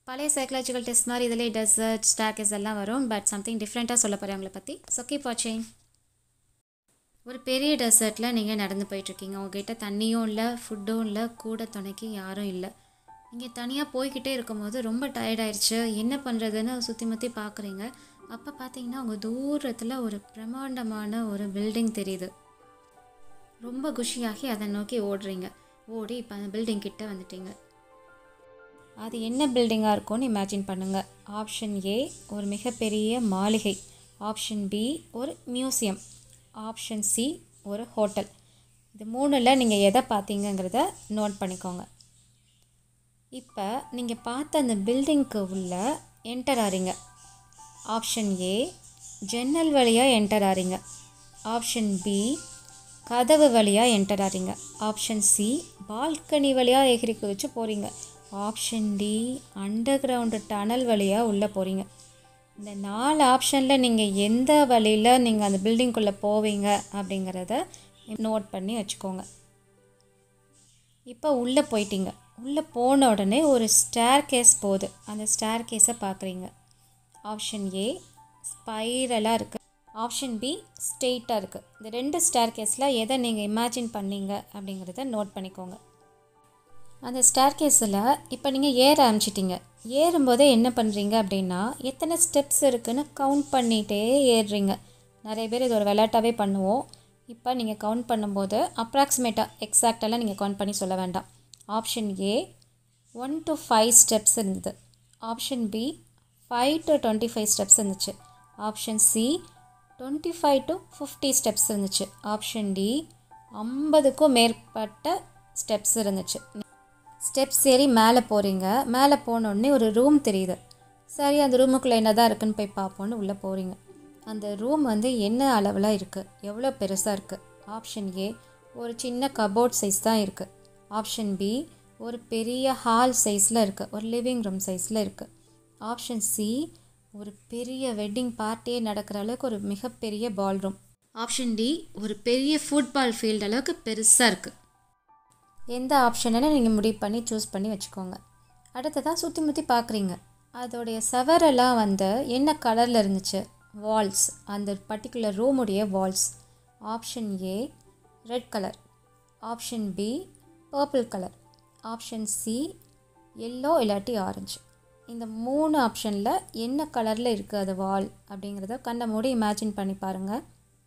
பழைய psychological test மாதிரி இதிலே டெசர்ட் ஸ்டாக்கஸ் எல்லாம் வரும் பட் சம்திங் டிஃப்ரெண்ட்டாக சொல்ல போகிறேன் அவங்கள பற்றி ஸோ கீப் வாட்சிங் ஒரு பெரிய டெசர்ட்டில் நீங்கள் நடந்து போயிட்டுருக்கீங்க உங்ககிட்ட தண்ணியும் இல்லை ஃபுட்டும் இல்லை கூட துணைக்கு யாரும் இல்லை நீங்கள் தனியாக போய்கிட்டே இருக்கும்போது ரொம்ப tired ஆயிடுச்சு என்ன பண்ணுறதுன்னு சுற்றி முற்றி பார்க்குறீங்க அப்போ பார்த்தீங்கன்னா உங்கள் தூரத்தில் ஒரு பிரம்மாண்டமான ஒரு பில்டிங் தெரியுது ரொம்ப குஷியாகி அதை நோக்கி ஓடுறீங்க ஓடி இப்போ அந்த பில்டிங் கிட்ட வந்துட்டீங்க அது என்ன பில்டிங்காக இருக்கும்னு இமேஜின் பண்ணுங்கள் ஆப்ஷன் ஏ ஒரு மிகப்பெரிய மாளிகை ஆப்ஷன் பி ஒரு மியூசியம் ஆப்ஷன் சி ஒரு ஹோட்டல் இது மூணில் நீங்கள் எதை பார்த்தீங்கங்கிறத நோட் பண்ணிக்கோங்க இப்போ நீங்கள் பார்த்த அந்த பில்டிங்க்கு உள்ள என்டர் ஆறீங்க ஆப்ஷன் ஏ ஜன்னல் வழியாக என்டர் ஆறீங்க ஆப்ஷன் பி கதவு வழியாக என்டர் ஆறீங்க ஆப்ஷன் சி பால்கனி வழியாக எகிரி குதிச்சு போகிறீங்க option D underground tunnel வழியாக உள்ளே போகிறீங்க இந்த நாலு ஆப்ஷனில் நீங்கள் எந்த வழியில் நீங்கள் அந்த பில்டிங்குள்ளே போவீங்க அப்படிங்கிறத நோட் பண்ணி வச்சுக்கோங்க இப்போ உள்ளே போயிட்டீங்க உள்ளே போன உடனே ஒரு ஸ்டேர் கேஸ் போகுது அந்த ஸ்டேர் கேஸை பார்க்குறீங்க ஆப்ஷன் ஏ ஸ்பைரலாக இருக்குது ஆப்ஷன் பி ஸ்ட்ரெயிட்டாக இருக்குது இந்த ரெண்டு ஸ்டேர் கேஸில் எதை நீங்கள் இமேஜின் பண்ணீங்க அப்படிங்கிறத நோட் பண்ணிக்கோங்க அந்த ஸ்டேர் கேஸில் இப்போ நீங்கள் ஏற ஆரம்பிச்சிட்டிங்க ஏறும்போதே என்ன பண்ணுறீங்க அப்படின்னா எத்தனை ஸ்டெப்ஸ் இருக்குன்னு கவுண்ட் பண்ணிகிட்டே ஏறுறீங்க நிறைய பேர் இது ஒரு விளையாட்டாகவே பண்ணுவோம் இப்போ நீங்கள் கவுண்ட் பண்ணும்போது அப்ராக்சிமேட்டாக எக்ஸாக்டெல்லாம் நீங்கள் கவுண்ட் பண்ணி சொல்ல வேண்டாம் option A one to five steps இருந்தது option B five to twenty five steps இருந்துச்சு option C twenty five to fifty steps இருந்துச்சு ஆப்ஷன் டி ஐம்பதுக்கும் மேற்பட்ட ஸ்டெப்ஸ் இருந்துச்சு ஸ்டெப்ஸ் ஏறி மேலே போகிறீங்க மேலே போனோடனே ஒரு ரூம் தெரியுது சரி அந்த ரூமுக்குள்ளே என்ன தான் இருக்குன்னு போய் பார்ப்போன்னு உள்ளே போகிறீங்க அந்த ரூம் வந்து என்ன அளவில் இருக்குது எவ்வளோ பெருசாக இருக்குது ஆப்ஷன் ஏ ஒரு சின்ன கபோர்ட் சைஸ் தான் இருக்குது ஆப்ஷன் பி ஒரு பெரிய ஹால் சைஸில் இருக்குது ஒரு லிவிங் ரூம் சைஸில் இருக்குது ஆப்ஷன் சி ஒரு பெரிய வெட்டிங் பார்ட்டியே நடக்கிற அளவுக்கு ஒரு மிகப்பெரிய பால் ரூம் ஆப்ஷன் டி ஒரு பெரிய ஃபுட்பால் ஃபீல்டு அளவுக்கு பெருசாக இருக்குது எந்த ஆப்ஷனை நீங்கள் முடிவு பண்ணி சூஸ் பண்ணி வச்சுக்கோங்க அடுத்ததாக சுற்றி முற்றி பார்க்குறீங்க அதோடைய செவரெல்லாம் வந்து என்ன கலரில் இருந்துச்சு வால்ஸ் அந்த பர்டிகுலர் ரூமுடைய walls option A red colour option B purple colour option C yellow இல்லாட்டி ஆரஞ்சு இந்த மூணு ஆப்ஷனில் என்ன கலரில் இருக்குது அது வால் அப்படிங்கிறத கண்ணை மூடி இமேஜின் பண்ணி பாருங்கள்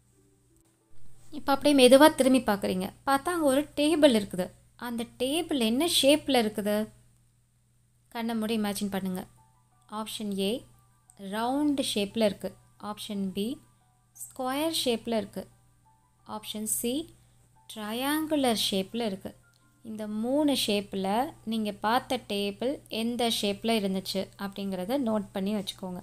இப்போ அப்படியே மெதுவாக திரும்பி பார்க்குறீங்க பார்த்தா அங்கே ஒரு டேபிள் இருக்குது அந்த டேபிள் என்ன ஷேப்பில் இருக்குது கண்ணை மூடி இமேஜின் பண்ணுங்கள் ஆப்ஷன் ஏ ரவுண்டு ஷேப்பில் இருக்குது ஆப்ஷன் பி ஸ்கொயர் ஷேப்பில் இருக்குது ஆப்ஷன் சி ட்ரையாங்குலர் ஷேப்பில் இருக்குது இந்த மூணு ஷேப்பில் நீங்கள் பார்த்த டேபிள் எந்த ஷேப்பில் இருந்துச்சு அப்படிங்கிறத நோட் பண்ணி வச்சுக்கோங்க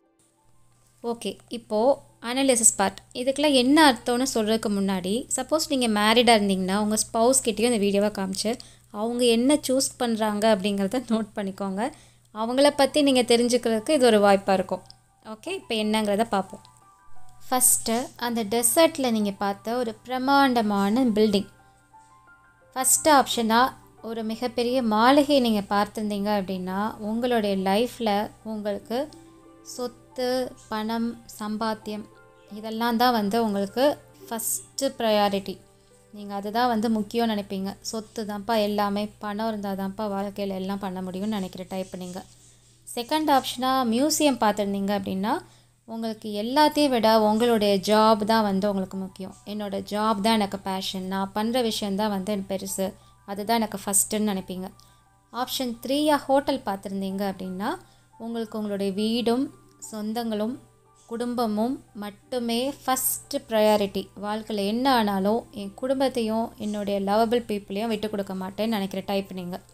ஓகே இப்போது அனாலிசிஸ் பார்ட் இதுக்கெல்லாம் என்ன அர்த்தம்னு சொல்கிறதுக்கு முன்னாடி சப்போஸ் நீங்கள் மேரிடாக இருந்தீங்கன்னா உங்கள் ஸ்பவுஸ் கிட்டேயும் இந்த வீடியோவை காமிச்சு அவங்க என்ன சூஸ் பண்ணுறாங்க அப்படிங்கிறத நோட் பண்ணிக்கோங்க அவங்கள பற்றி நீங்கள் தெரிஞ்சுக்கிறதுக்கு இது ஒரு வாய்ப்பாக இருக்கும் ஓகே இப்போ என்னங்கிறத பார்ப்போம் ஃபஸ்ட்டு அந்த டெசர்ட்டில் நீங்கள் பார்த்த ஒரு பிரம்மாண்டமான பில்டிங் ஃபஸ்ட்டு ஆப்ஷனாக ஒரு மிகப்பெரிய மாளிகை நீங்கள் பார்த்துருந்தீங்க அப்படின்னா உங்களுடைய லைஃப்பில் உங்களுக்கு சொத்து பணம் சம்பாத்தியம் இதெல்லாம் தான் வந்து உங்களுக்கு ஃபஸ்ட்டு ப்ரையாரிட்டி நீங்கள் அதுதான் வந்து முக்கியம்னு நினைப்பீங்க சொத்து தான்ப்பா எல்லாமே பணம் இருந்தால் தான்ப்பா வாழ்க்கையில் எல்லாம் பண்ண முடியும்னு நினைக்கிற டைப் நீங்கள் செகண்ட் ஆப்ஷனாக மியூசியம் பார்த்துருந்தீங்க அப்படின்னா உங்களுக்கு எல்லாத்தையும் விட உங்களுடைய ஜாப் தான் வந்து உங்களுக்கு முக்கியம் என்னோடய ஜாப் தான் எனக்கு பேஷன் நான் பண்ணுற விஷயந்தான் வந்து எனக்கு பெருசு அதுதான் எனக்கு ஃபஸ்ட்டுன்னு நினைப்பீங்க ஆப்ஷன் த்ரீயாக ஹோட்டல் பார்த்துருந்தீங்க அப்படின்னா உங்களுக்கு உங்களுடைய வீடும் சொந்தங்களும் குடும்பமும் மட்டுமே ஃபஸ்ட்டு ப்ரையாரிட்டி வாழ்க்கையில் என்ன ஆனாலும் என் குடும்பத்தையும் என்னுடைய லவபிள் பீப்புளையும் விட்டு கொடுக்க மாட்டேன்னு நினைக்கிற டைப் நீங்கள்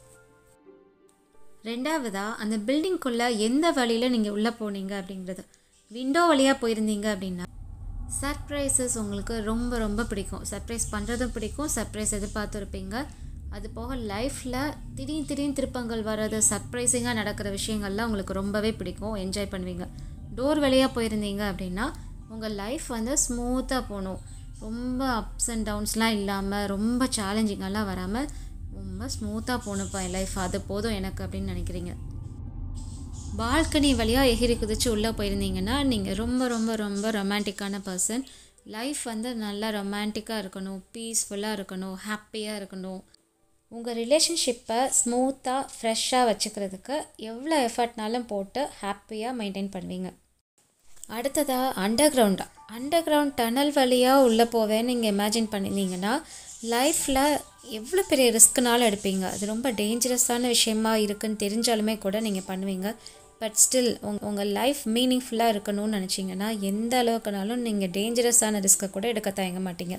ரெண்டாவதாக அந்த பில்டிங்குள்ளே எந்த வழியில் நீங்கள் உள்ளே போனீங்க அப்படிங்கிறது விண்டோ வழியாக போயிருந்தீங்க அப்படின்னா சர்ப்ரைசஸ் உங்களுக்கு ரொம்ப ரொம்ப பிடிக்கும் சர்ப்ரைஸ் பண்ணுறதும் பிடிக்கும் சர்ப்ரைஸ் எதிர்பார்த்துருப்பீங்க அது போக லைஃப்பில் திடீர் திடீர்னு திருப்பங்கள் வர்றது சர்ப்ரைசிங்காக நடக்கிற விஷயங்கள்லாம் உங்களுக்கு ரொம்பவே பிடிக்கும் என்ஜாய் பண்ணுவீங்க டோர் வழியாக போயிருந்தீங்க அப்படின்னா உங்கள் லைஃப் வந்து ஸ்மூத்தாக போகணும் ரொம்ப அப்ஸ் அண்ட் டவுன்ஸ்லாம் இல்லாமல் ரொம்ப சேலஞ்சிங்கெல்லாம் வராமல் ரொம்ப ஸ்மூத்தாக போகணுப்பா என் லைஃப் அது போதும் எனக்கு அப்படின்னு நினைக்கிறீங்க பால்கனி வழியாக எகிரி குதிச்சு உள்ளே போயிருந்தீங்கன்னா நீங்கள் ரொம்ப ரொம்ப ரொம்ப ரொமான்டிக்கான பர்சன் லைஃப் வந்து நல்லா ரொமான்டிக்காக இருக்கணும் பீஸ்ஃபுல்லாக இருக்கணும் ஹாப்பியாக இருக்கணும் உங்கள் ரிலேஷன்ஷிப்பை ஸ்மூத்தாக ஃப்ரெஷ்ஷாக வச்சுக்கிறதுக்கு எவ்வளோ எஃபர்ட்னாலும் போட்டு ஹாப்பியாக மெயின்டைன் பண்ணுவீங்க அடுத்ததாக அண்டர் கிரவுண்டா அண்டர் கிரவுண்ட் டனல் வழியாக உள்ளே போவேன்னு நீங்கள் இமேஜின் பண்ணியிருந்தீங்கன்னா லைஃப்பில் எவ்வளோ பெரிய ரிஸ்க்குனாலும் எடுப்பீங்க அது ரொம்ப டேஞ்சரஸான விஷயமா இருக்குன்னு தெரிஞ்சாலுமே கூட நீங்கள் பண்ணுவீங்க பட் ஸ்டில் உங் உங்கள் லைஃப் மீனிங்ஃபுல்லாக இருக்கணும்னு நினச்சிங்கன்னா எந்த அளவுக்குனாலும் நீங்கள் டேஞ்சரஸான ரிஸ்க்கை கூட எடுக்க தயங்க மாட்டீங்க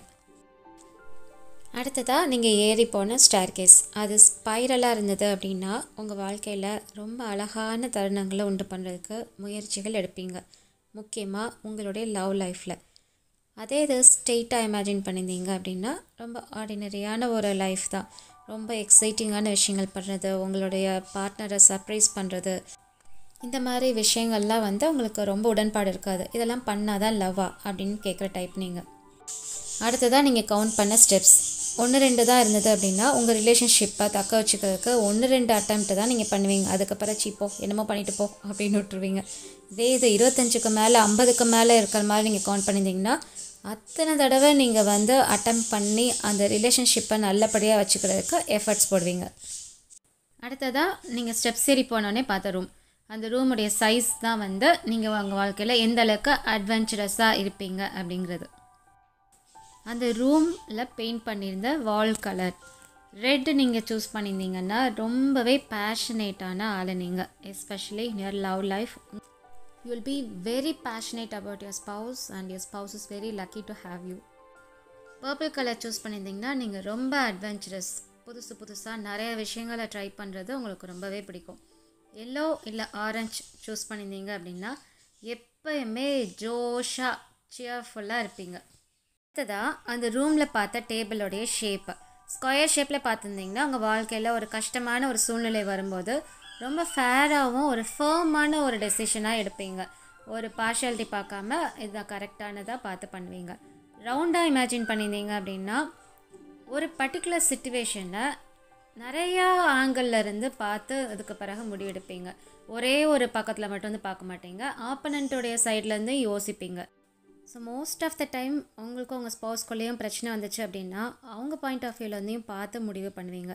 அடுத்ததாக நீங்கள் ஏறி போன ஸ்டார் கேஸ் அது ஸ்பைரலாக இருந்தது அப்படின்னா உங்கள் வாழ்க்கையில் ரொம்ப அழகான தருணங்களை உண்டு பண்ணுறதுக்கு முயற்சிகள் எடுப்பீங்க முக்கியமாக உங்களுடைய லவ் லைஃப்பில் அதே இது ஸ்ட்ரெயிட்டாக இமேஜின் பண்ணியிருந்தீங்க அப்படின்னா ரொம்ப ஆர்டினரியான ஒரு லைஃப் தான் ரொம்ப எக்ஸைட்டிங்கான விஷயங்கள் பண்ணுறது உங்களுடைய பார்ட்னரை சர்ப்ரைஸ் பண்ணுறது இந்த மாதிரி விஷயங்கள்லாம் வந்து உங்களுக்கு ரொம்ப உடன்பாடு இருக்காது இதெல்லாம் பண்ணாதான் லவ்வா அப்படின்னு கேட்குற டைப் நீங்கள் அடுத்ததாக நீங்கள் கவுண்ட் பண்ண ஸ்டெப்ஸ் ஒன்று ரெண்டு தான் இருந்தது அப்படின்னா உங்கள் ரிலேஷன்ஷிப்பை தக்க வச்சுக்கிறதுக்கு ஒன்று ரெண்டு அட்டம்ப்ட் தான் நீங்கள் பண்ணுவீங்க அதுக்கப்புறம் சீப்போ என்னமோ பண்ணிட்டு போ அப்படின்னு விட்டுருவீங்க இதே இது இருபத்தஞ்சுக்கு மேலே ஐம்பதுக்கு மேலே இருக்கிற மாதிரி நீங்கள் கவுண்ட் பண்ணியிருந்தீங்கன்னா அத்தனை தடவை நீங்கள் வந்து அட்டம் பண்ணி அந்த ரிலேஷன்ஷிப்பை நல்லபடியாக வச்சுக்கிறதுக்கு எஃபர்ட்ஸ் போடுவீங்க அடுத்ததாக நீங்கள் ஸ்டெப்ஸ் ஏறி போனோடனே பார்த்த ரூம் அந்த ரூமுடைய சைஸ் தான் வந்து நீங்கள் உங்கள் வாழ்க்கையில் எந்த அளவுக்கு அட்வென்ச்சரஸாக இருப்பீங்க அப்படிங்கிறது அந்த ரூமில் பெயிண்ட் பண்ணியிருந்த வால் கலர் ரெட் நீங்கள் சூஸ் பண்ணியிருந்தீங்கன்னா ரொம்பவே பேஷனேட்டான ஆள் நீங்கள் especially in your love life you will be very passionate about your spouse and your spouse is very lucky to have you purple colour choose பண்ணியிருந்தீங்கன்னா நீங்கள் ரொம்ப அட்வென்ச்சரஸ் புதுசு புதுசாக நிறைய விஷயங்களை ட்ரை பண்ணுறது உங்களுக்கு ரொம்பவே பிடிக்கும் எல்லோ இல்லை ஆரஞ்ச் சூஸ் பண்ணியிருந்தீங்க அப்படின்னா எப்பயுமே ஜோஷாக சியர்ஃபுல்லாக இருப்பீங்க அடுத்ததாக அந்த ரூமில் பார்த்த டேபிளோடைய ஷேப்பு ஸ்கொயர் ஷேப்பில் பார்த்துருந்தீங்கன்னா உங்கள் வாழ்க்கையில் ஒரு கஷ்டமான ஒரு சூழ்நிலை வரும்போது ரொம்ப ஃபேராகவும் ஒரு ஃபேமான ஒரு டெசிஷனாக எடுப்பீங்க ஒரு பார்ஷியாலிட்டி பார்க்காம இதுதான் கரெக்டானதாக பார்த்து பண்ணுவீங்க ரவுண்டாக இமேஜின் பண்ணியிருந்தீங்க அப்படின்னா ஒரு பர்டிகுலர் சுச்சுவேஷனை நிறையா ஆங்கிளில் இருந்து பார்த்து அதுக்கு பிறகு முடிவெடுப்பீங்க ஒரே ஒரு பக்கத்தில் மட்டும் வந்து பார்க்க மாட்டீங்க ஆப்பனண்ட்டுடைய சைட்லேருந்து யோசிப்பீங்க so most of the time உங்களுக்கும் உங்கள் ஸ்பௌஸ்குள்ளேயும் பிரச்சனை வந்துச்சு அப்படின்னா அவங்க பாயிண்ட் ஆஃப் வியூலேருந்தையும் பார்த்து முடிவு பண்ணுவீங்க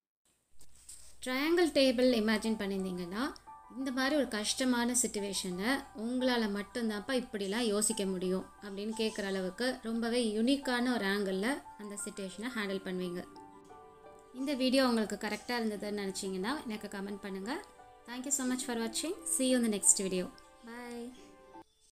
ட்ரையாங்கிள் டேபிள் இமேஜின் பண்ணியிருந்தீங்கன்னா இந்த மாதிரி ஒரு கஷ்டமான சுச்சுவேஷனை உங்களால் மட்டும்தான்ப்பா இப்படிலாம் யோசிக்க முடியும் அப்படின்னு கேட்குற அளவுக்கு ரொம்பவே யுனிக்கான ஒரு ஆங்கிளில் அந்த சுச்சுவேஷனை ஹேண்டில் பண்ணுவீங்க இந்த வீடியோ உங்களுக்கு கரெக்டாக இருந்ததுன்னு நினச்சிங்கன்னா எனக்கு கமெண்ட் பண்ணுங்கள் தேங்க்யூ ஸோ மச் ஃபார் வாட்சிங் சி யூ இந்த நெக்ஸ்ட் வீடியோ